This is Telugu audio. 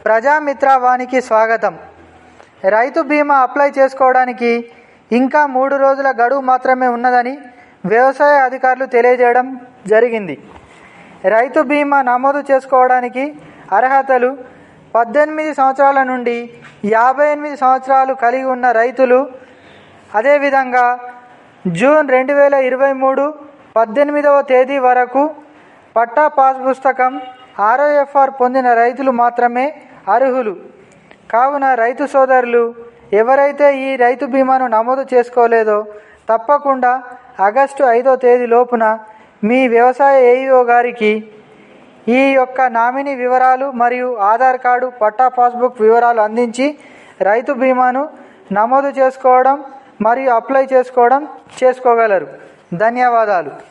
ప్రజామిత్రవానికి స్వాగతం రైతు బీమా అప్లై చేసుకోవడానికి ఇంకా మూడు రోజుల గడువు మాత్రమే ఉన్నదని వ్యవసాయ అధికారులు తెలియజేయడం జరిగింది రైతు బీమా నమోదు చేసుకోవడానికి అర్హతలు పద్దెనిమిది సంవత్సరాల నుండి యాభై ఎనిమిది సంవత్సరాలు కలిగి ఉన్న రైతులు అదేవిధంగా జూన్ రెండు వేల ఇరవై మూడు పద్దెనిమిదవ తేదీ వరకు పట్టా పాస్ పుస్తకం ఆర్ఓఎఫ్ఆర్ పొందిన రైతులు మాత్రమే అర్హులు కావున రైతు సోదరులు ఎవరైతే ఈ రైతు బీమాను నమోదు చేసుకోలేదో తప్పకుండా ఆగస్టు ఐదో తేదీ లోపున మీ వ్యవసాయ ఏఈఓ గారికి ఈ యొక్క నామినీ వివరాలు మరియు ఆధార్ కార్డు పట్టా పాస్బుక్ వివరాలు అందించి రైతు బీమాను నమోదు చేసుకోవడం మరియు అప్లై చేసుకోవడం చేసుకోగలరు ధన్యవాదాలు